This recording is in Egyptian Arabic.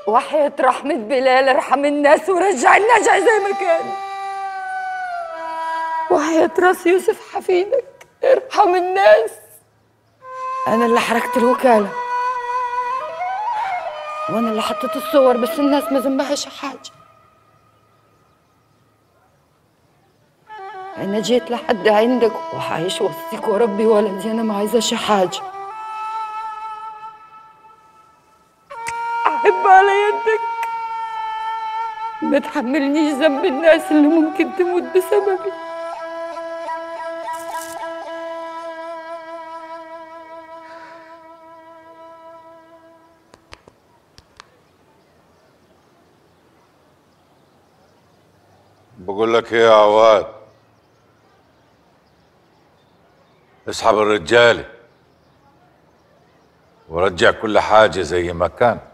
وحياة رحمة بلال ارحم الناس ورجع النجع زي ما كان وحياة راس يوسف حفيدك ارحم الناس أنا اللي حركت الوكالة وأنا اللي حطيت الصور بس الناس ما ذنبهاش حاجة أنا جيت لحد عندك وحعيش وسطك وربي ولدي أنا ما عايزاش حاجة أحب على يدك ما تحملنيش ذنب الناس اللي ممكن تموت بسببي بقول لك ايه يا عواد اسحب الرجاله ورجع كل حاجه زي ما كان